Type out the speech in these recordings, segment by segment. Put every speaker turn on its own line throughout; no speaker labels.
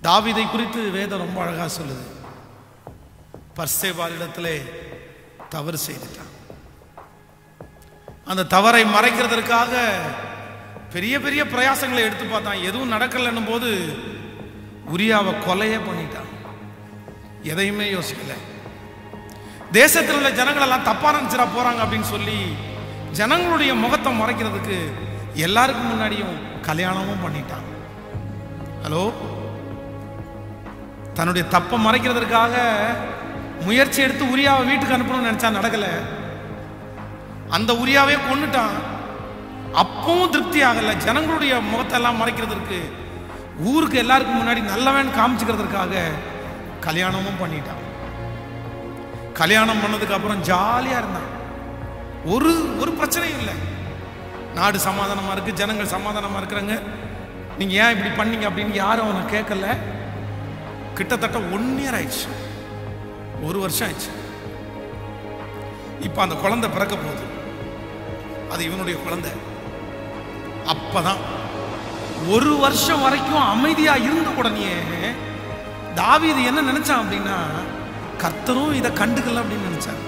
தாவீதை குறித்து வேதம் ரொம்ப அழகா சொல்லுது பர்சேபாலிடத்திலே தவறு செய்துட்டான் அந்த தவறை மறைக்கிறதற்காக பெரிய பெரிய பிரயாசங்களை எடுத்து பார்த்தான் எதுவும் நடக்கலன்னும் போது உரியாவை கொலையே பண்ணிட்டான் எதையுமே யோசிக்கல தேசத்தில் உள்ள ஜனங்கள் எல்லாம் தப்பா நினைச்சிடா போறாங்க அப்படின்னு சொல்லி ஜனங்களுடைய முகத்தை மறைக்கிறதுக்கு எல்லாருக்கும் முன்னாடியும் கல்யாணமும் பண்ணிட்டான் ஹலோ தன்னுடைய தப்பை மறைக்கிறதுக்காக முயற்சி எடுத்து உரியாவை வீட்டுக்கு அனுப்பணும்னு நினைச்சா நடக்கல அந்த உரியாவே கொன்னுட்டான் அப்பவும் திருப்தி ஆகல ஜனங்களுடைய முகத்தை எல்லாம் மறைக்கிறதுக்கு ஊருக்கு எல்லாருக்கும் முன்னாடி நல்லவன் காமிச்சுக்கிறதுக்காக கல்யாணமும் பண்ணிட்டான் கல்யாணம் பண்ணதுக்கு அப்புறம் ஜாலியா இருந்தான் ஒரு ஒரு பிரச்சனையும் இல்லை நாடு சமாதானமா இருக்கு ஜனங்கள் சமாதானமா இருக்கிறாங்க நீங்க ஏன் இப்படி பண்ணீங்க அப்படின்னு யாரும் அவனை கேட்கல கிட்டத்தட்ட ஒன் இயர் ஆயிடுச்சு ஒரு வருஷம் ஆயிடுச்சு இப்ப அந்த குழந்தை பிறக்க போகுது அது இவனுடைய குழந்தை அப்பதான் ஒரு வருஷம் வரைக்கும் அமைதியா இருந்த உடனே தாவீது என்ன நினைச்சான் அப்படின்னா கர்த்தரும் இதை கண்டுக்கல அப்படின்னு நினைச்சான்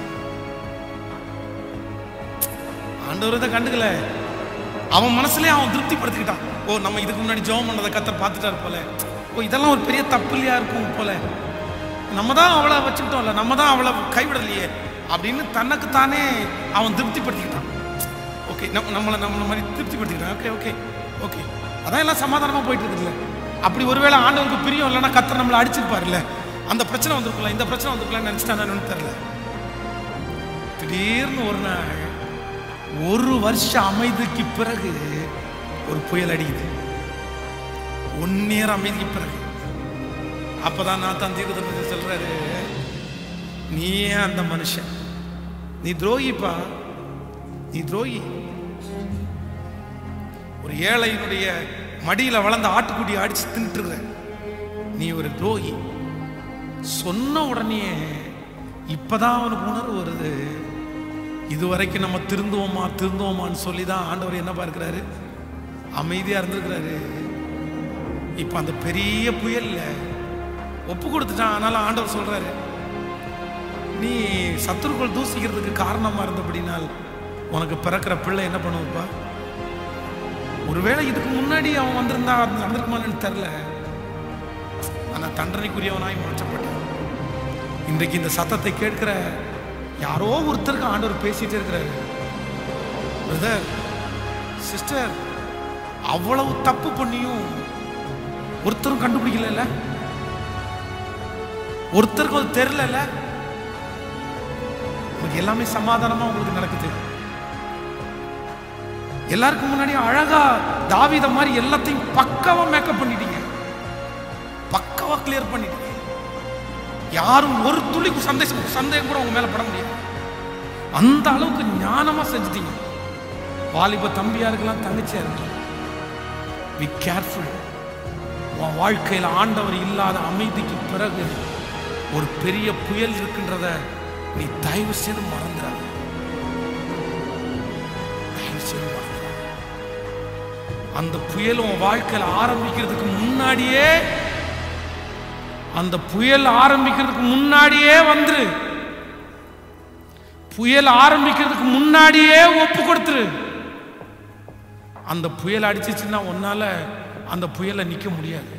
ஆண்டவர் இதை கண்டுக்கல அவன் மனசுலயே அவன் திருப்திப்படுத்திக்கிட்டான் ஓ நம்ம இதுக்கு முன்னாடி ஜெபம் பண்ணதை கத்தர் பார்த்துட்டாரு போல ஓ இதெல்லாம் ஒரு பெரிய தப்பு இல்லையா இருக்கும் போல நம்ம தான் அவளை வச்சுக்கிட்டோம்ல நம்ம தான் அவளை கைவிடலையே அப்படின்னு தனக்கு தானே அவன் திருப்திப்படுத்திக்கிட்டான் ஓகே நம்ம நம்மளை நம்மளை மாதிரி திருப்திப்படுத்திக்கிட்டான் ஓகே ஓகே ஓகே அதான் எல்லாம் சமாதானமா போயிட்டு இருக்குல்ல அப்படி ஒருவேளை ஆண்டவருக்கு பிரியம் இல்லைன்னா கத்தர் நம்மளை அடிச்சிருப்பாருல்ல அந்த பிரச்சனை வந்திருக்கலாம் இந்த பிரச்சனை வந்திருக்கலாம் நினைச்சிட்டானு தெரியல திடீர்னு ஒரு நாள் ஒரு வருஷ அமைதிக்கு பிறகு ஒரு புயல் அடிக்குது ஒன் இயர் அமைதிக்கு பிறகு அப்பதான் நான் தான் தீர்க்கதரிசி சொல்றாரு நீ ஏன் அந்த மனுஷன் நீ துரோகிப்பா நீ துரோகி ஒரு ஏழையினுடைய மடியில வளர்ந்த ஆட்டுக்குட்டியை அடிச்சு தின்னுட்டு இருக்கிற. நீ ஒரு துரோகி சொன்ன உடனே இப்பதான் அவனுக்கு உணர்வு வருது இதுவரைக்கும் நம்ம திருந்துவோமா திருந்துவோமான்னு சொல்லி தான் ஆண்டவர் என்ன பார்க்கிறாரு அமைதியா இருந்திருக்கிறாரு இப்ப அந்த பெரிய புயல்ல ஒப்பு கொடுத்துட்டான் ஆனாலும் ஆண்டவர் சொல்றாரு நீ சத்துருக்கள் தூசிக்கிறதுக்கு காரணமா இருந்தபடினால் உனக்கு பிறக்கிற பிள்ளை என்ன பண்ணுவப்பா ஒருவேளை இதுக்கு முன்னாடி அவன் வந்திருந்தா அது நடந்திருக்குமான்னு தெரியல ஆனா தண்டனைக்குரியவனாய் மாற்றப்பட்டான் இன்றைக்கு இந்த சத்தத்தை கேட்கிற யாரோ ஒருத்தருக்கு ஆண்டவர் பேசிட்டே இருக்கிறாரு பிரதர் சிஸ்டர் அவ்வளவு தப்பு பண்ணியும் ஒருத்தரும் கண்டுபிடிக்கல ஒருத்தருக்கும் அது தெரியல உங்களுக்கு எல்லாமே சமாதானமா உங்களுக்கு நடக்குது எல்லாருக்கும் முன்னாடி அழகா தாவீத மாதிரி எல்லாத்தையும் பக்காவா மேக்கப் பண்ணிட்டீங்க பக்காவா கிளியர் பண்ணிட்டீங்க யாரும் ஒரு துளிக்கு சந்தேகம் சந்தேகம் கூட உங்க மேல பட முடியாது அந்த அளவுக்கு ஞானமா செஞ்சுட்டீங்க வாலிப தம்பியா இருக்கலாம் தங்கச்சியா இருக்கலாம் பி கேர்ஃபுல் உன் வாழ்க்கையில் ஆண்டவர் இல்லாத அமைதிக்கு பிறகு ஒரு பெரிய புயல் இருக்கின்றத நீ தயவு செய்து மறந்துடாத தயவு செய்து மறந்துடாத. அந்த புயல் உன் வாழ்க்கையில் ஆரம்பிக்கிறதுக்கு முன்னாடியே அந்த புயல் ஆரம்பிக்கிறதுக்கு முன்னாடியே வந்துரு புயல் ஆரம்பிக்கிறதுக்கு முன்னாடியே ஒப்பு கொடுத்துரு அந்த புயல் அடிச்சிச்சுன்னா உன்னால அந்த புயலை நிக்க முடியாது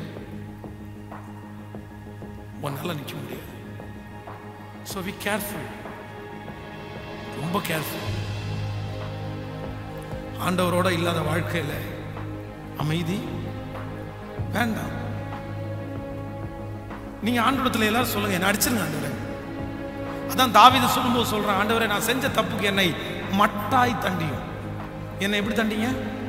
உன்னால நிக்க முடியாது ஸோ வி கேர்ஃபுல் ரொம்ப கேர்ஃபுல் ஆண்டவரோட இல்லாத வாழ்க்கையில அமைதி வேண்டாம் நீங்க ஆண்டவரத்துல எல்லாரும் சொல்லுங்க என்ன அடிச்சிருங்க ஆண்டவரே அதான் தாவீது சொல்லும்போது சொல்றேன் ஆண்டவரே நான் செஞ்ச தப்புக்கு என்னை மட்டாய் தண்டியும் என்னை எப்படி தண்டிங்க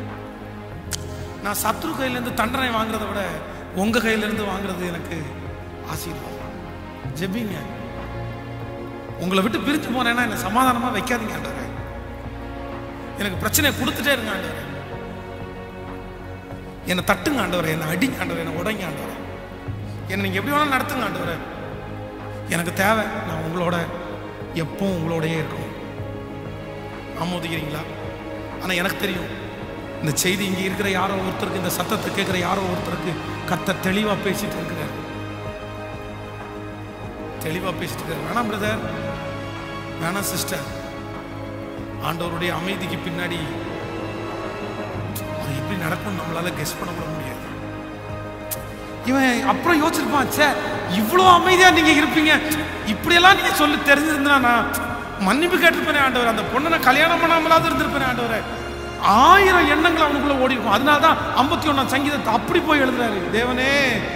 நான் சத்ரு கையிலேருந்து தண்டனை வாங்குறதை விட உங்க கையிலேருந்து வாங்குறது எனக்கு ஆசீர்வாதம் ஜெபிங்க உங்களை விட்டு பிரிஞ்சு போனேன்னா என்னை சமாதானமா வைக்காதீங்க ஆண்டவரே எனக்கு பிரச்சனையை கொடுத்துட்டே இருங்க ஆண்டவரே என்னை தட்டுங்க ஆண்டவரே என்னை அடிங்க ஆண்டவரே என்னை உடைங்க ஆண்டவரே என்னை நீங்க எப்படி வேணாலும் நடத்துங்க ஆண்டவரே எனக்கு தேவை நான் உங்களோட எப்பவும் உங்களோடயே இருக்கணும் ஆமோதிக்கிறீங்களா ஆனா எனக்கு தெரியும் இந்த செய்தி இங்க இருக்கிற யாரோ ஒருத்தருக்கு இந்த சத்தத்தை கேட்கிற யாரோ ஒருத்தருக்கு கத்த தெளிவா பேசிட்டு இருக்கிறார் தெளிவா பேசிட்டு இருக்காரு வேணாம் பிரதர் வேணாம் சிஸ்டர் ஆண்டவருடைய அமைதிக்கு பின்னாடி அது எப்படி நடக்கும் நம்மளால கெஸ் பண்ண கூட முடியாது இவன் அப்புறம் யோசிச்சிருப்பான் ச்சே இவ்வளோ அமைதியா நீங்க இருப்பீங்க இப்படியெல்லாம் நீங்க சொல்லி தெரிஞ்சிருந்தா நான் மன்னிப்பு கேட்டிருப்பேனே ஆண்டவர் அந்த பொண்ணை நான் கல்யாணம் பண்ணாமலாவது இருந்திருப்பேனே ஆண்டவரே ஆயிரம் எண்ணங்கள் அவனுக்குள்ள ஓடி இருக்கும் அதனால தான் ஐம்பத்தி ஒன்னாம் சங்கீதத்தை அப்படி போய் எழுதுறாரு தேவனே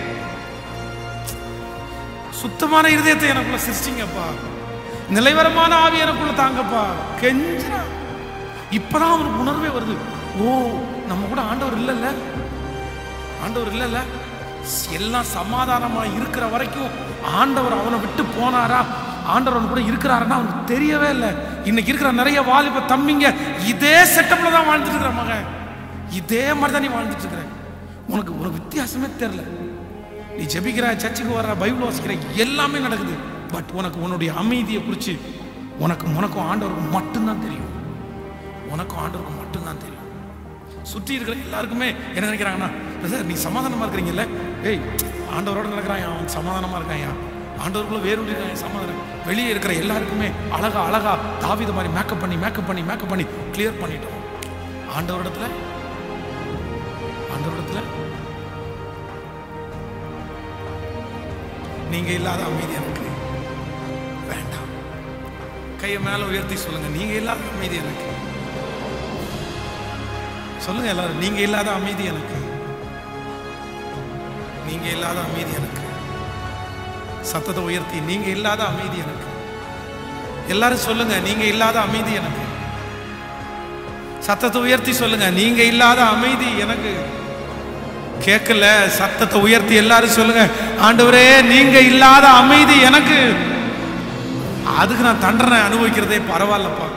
சுத்தமான இருதயத்தை எனக்குள்ள சிருஷ்டிங்கப்பா நிலைவரமான ஆவி எனக்குள்ள தாங்கப்பா கெஞ்சினா இப்பதான் அவனுக்கு உணர்வே வருது ஓ நம்ம கூட ஆண்டவர் இல்லைல்ல ஆண்டவர் இல்லைல்ல எல்லாம் சமாதானமா இருக்கிற வரைக்கும் ஆண்டவர் அவனை விட்டு போனாரா ஆண்டவர் அவன் கூட இருக்கிறாருன்னா அவனுக்கு தெரியவே இல்லை இன்னைக்கு இருக்கிற நிறைய வாலிப தம்பிங்க இதே செட்டப்ல தான் வாழ்ந்துட்டு இருக்கிற மகன் இதே மாதிரி தான் நீ வாழ்ந்துட்டு இருக்கிற உனக்கு ஒரு வித்தியாசமே தெரியல நீ ஜெபிக்கிற சர்ச்சுக்கு வர்ற பைபிள் வாசிக்கிற எல்லாமே நடக்குது பட் உனக்கு உன்னுடைய அமைதியை குறித்து உனக்கு உனக்கும் ஆண்டவருக்கு மட்டும்தான் தெரியும் உனக்கும் ஆண்டவருக்கு மட்டும்தான் தெரியும் சுற்றி இருக்கிற எல்லாருக்குமே என்ன நினைக்கிறாங்கன்னா பிரதர் நீ சமாதானமா இருக்கிறீங்கல்ல ஏய் ஆண்டவரோட நடக்கிறான் அவன் சமாதானமா இருக்கான் ஆண்டவருக்குள்ள வேறு இருக்கான் சமாதானம் வெளியே இருக்கிற எல்லாருக்குமே அழகா அழகா தாவித மாதிரி மேக்கப் பண்ணி மேக்கப் பண்ணி மேக்கப் பண்ணி கிளியர் பண்ணிட்டோம் ஆண்டவரிடத்துல ஆண்டவரிடத்துல நீங்க இல்லாத அமைதி எனக்கு வேண்டாம் கையை மேல உயர்த்தி சொல்லுங்க நீங்க இல்லாத அமைதி எனக்கு சொல்லுங்க எல்லாரும் நீங்க இல்லாத அமைதி எனக்கு நீங்க இல்லாத அமைதி எனக்கு சத்தத்தை உயர்த்தி நீங்க இல்லாத அமைதி எனக்கு எல்லாரும் சொல்லுங்க நீங்க இல்லாத அமைதி எனக்கு சத்தத்தை உயர்த்தி சொல்லுங்க நீங்க இல்லாத அமைதி எனக்கு கேட்கல சத்தத்தை உயர்த்தி எல்லாரும் சொல்லுங்க ஆண்டவரே நீங்க இல்லாத அமைதி எனக்கு அதுக்கு நான் தண்டனை அனுபவிக்கிறதே பரவாயில்லப்பா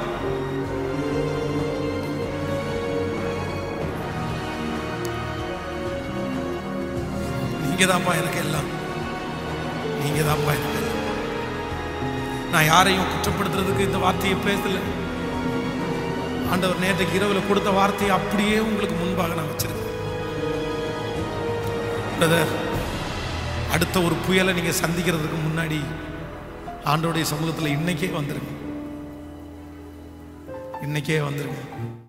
நீங்க தான்ப்பா எனக்கு எல்லாம் நீங்க தான்ப்பா எனக்கு எல்லாம் நான் யாரையும் குற்றப்படுத்துறதுக்கு இந்த வார்த்தையை பேசல ஆண்டவர் நேற்றைக்கு இரவுல கொடுத்த வார்த்தையை அப்படியே உங்களுக்கு முன்பாக நான் வச்சிருக்கேன் பிரதர் அடுத்த ஒரு புயலை நீங்க சந்திக்கிறதுக்கு முன்னாடி ஆண்டோடைய சமூகத்தில் இன்னைக்கே வந்துருங்க இன்னைக்கே வந்துருங்க